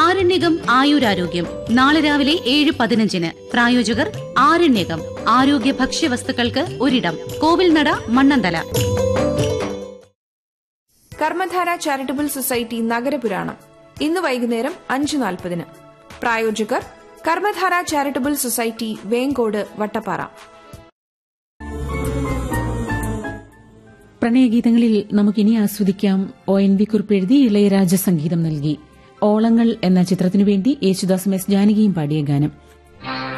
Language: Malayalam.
ആരണ്യകം ആയുരാരോഗ്യം നാളെ രാവിലെ ഏഴ് പതിനഞ്ചിന് പ്രായോജകർ ആരണ്യകം ആരോഗ്യ ഭക്ഷ്യവസ്തുക്കൾക്ക് ഒരിടം കോവിൽനട മണ്ണന്തല കർമ്മധാര ചാരിറ്റബിൾ സൊസൈറ്റി നഗരപുരാണം ഇന്ന് വൈകുന്നേരം അഞ്ച് നാൽപ്പതിന് പ്രായോജകർ കർമ്മധാര ചാരിറ്റബിൾ സൊസൈറ്റി വേങ്കോട് വട്ടപ്പാറ പ്രണയഗീതങ്ങളിൽ നമുക്കിനി ആസ്വദിക്കാം ഒ എൻ വി കുറിപ്പ് എഴുതി ഇളയരാജ സംഗീതം നൽകി ഓളങ്ങൾ എന്ന ചിത്രത്തിനു വേണ്ടി യേശുദാസും എസ് ജാനകിയും പാടിയ ഗാനം